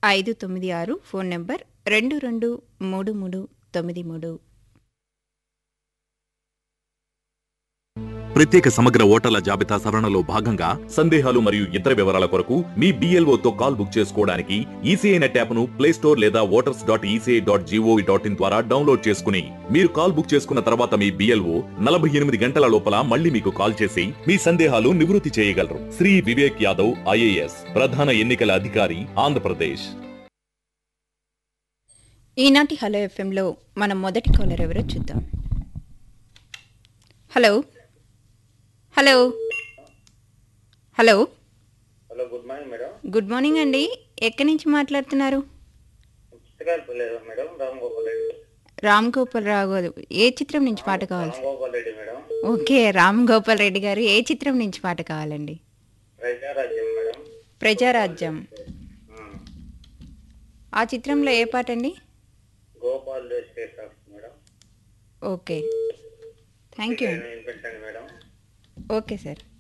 ఐదు తొమ్మిది ఆరు ఫోన్ నెంబర్ రెండు రెండు మూడు మూడు తొమ్మిది మూడు ప్రత్యేక సమగ్ర ఓటర్ల జాబితా సవరణలో భాగంగా సందేహాలు మరియు ఇతర వివరాల కొరకు మీ BLO తో కాల్ బుక్ చేసుకోవడానికి ఈసీఐ నెట్ యాప్ను ప్లే స్టోర్ లేదా voters dot ECI dot gov dot in ద్వారా డౌన్లోడ్ చేసుకుని మీరు కాల్ బుక్ చేసుకున్న తర్వాత మీ బిఎల్ఓ నలభై ఎనిమిది గంటల లోపల మళ్ళీ మీకు కాల్ చేసి మీ సందేహాలు నివృత్తి చేయగలరు శ్రీ వివేక్ యాదవ్ ఐఏఎస్ ప్రధాన ఎన్నికల అధికారి ఆంధ్రప్రదేశ్ ఈనాటి హలో ఎఫ్ఎంలో మన మొదటి కాలర్ ఎవరో చూద్దాం hello hello hello hello good morning madam good morning అండి ఎక్కడి నుంచి మాట్లాడుతున్నారు పుస్తకాలు మేడం రామ్ గోపాల్ రెడ్డి రామ్ గోపాల్ రావు గారు ఏ చిత్రం నుంచి పాట కావాలి రామ్ గోపాల్ రెడ్డి మేడం ఓకే రామ్ గోపాల్ రెడ్డి గారు ఏ చిత్రం నుంచి పాట కావాలండి ప్రజారాజ్యం మేడం ప్రజారాజ్యం ఉమ్. ఆ చిత్రంలో ఏ పాట అండి Gopal state of madam okay thank you వినిపించండి మేడం ఓకే సార్